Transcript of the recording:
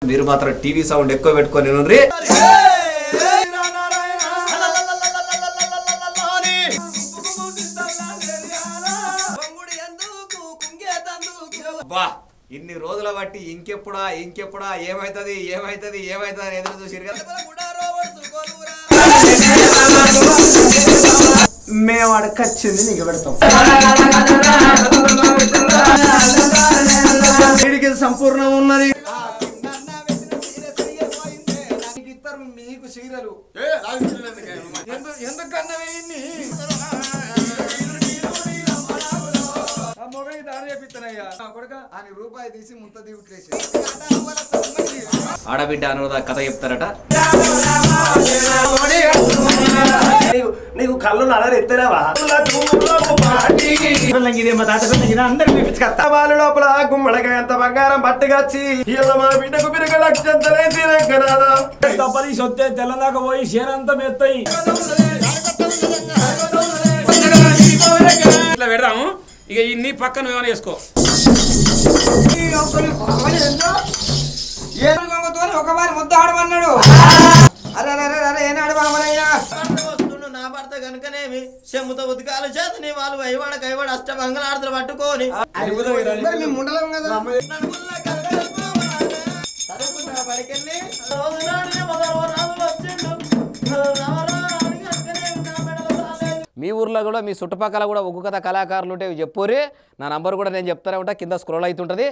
మీరు మాత్రం TV sound ఎక్కువ పెట్టుకొని ఉండ్రి బా ఇన్ని రోజుల బట్టి ఇంకెప్పుడా ఇంకెప్పుడా ఏమైతది ఏమైతది ఏమైతది అని ఎదురు చూసిరు కదా మేము అడకొచ్చింది నీకు పెడతాం వీడికి సంపూర్ణం ఉన్నది ఇద్దరు మీకు చీరలు ఎందుకన్నా వేయండి మొగని దారి చెప్పిస్తానయ్యా కొడుక ఆయన రూపాయి తీసి ముత్త దిగుట్లేసి ఆడబిడ్డ అనురాధ కథ చెప్తారట నీకు నీకు కళ్ళు నడరు ఎత్తరావా వాళ్ళ లోపల గుమ్మడగా ఎంత బంగారం పట్టుకొచ్చి ఇళ్ళ మా బిడ్డకు పిరగ లక్షంతలే తిరగరాదా తప్పది సొత్తే తెల్లదాకా పోయి చేనంతా మెత్తాయి ఇట్లా పెడదాము ఇక ఈ నీ పక్కన ఏమైనా వేసుకో ఒక వారి ముద్ద ఆడమన్నాడు అరే అరే అరే ఏనాడు బాబులయ్యా వస్తుండు నా భర్త కనుకనేమి చెమ్ముతో ఉతకాలు చేతని వాళ్ళు వైవాడ కైవాడ అష్ట మంగళార్తలు పట్టుకొని మరి మేము ఉండలేం కదా చదువుకున్న బడికెళ్ళి రోజునాడు ఎవరో రాములు వచ్చిండు. రామరాముని కనుకనేమి నా మెడలో తాళేలు. మీ ఊర్లో కూడా మీ చుట్టుపక్కల కూడా ఒగ్గు కథ కళాకారులు ఉంటే చెప్పురి నా నంబర్ కూడా నేను చెప్తానే ఉంటా కింద స్క్రోల్ అవుతుంటుంది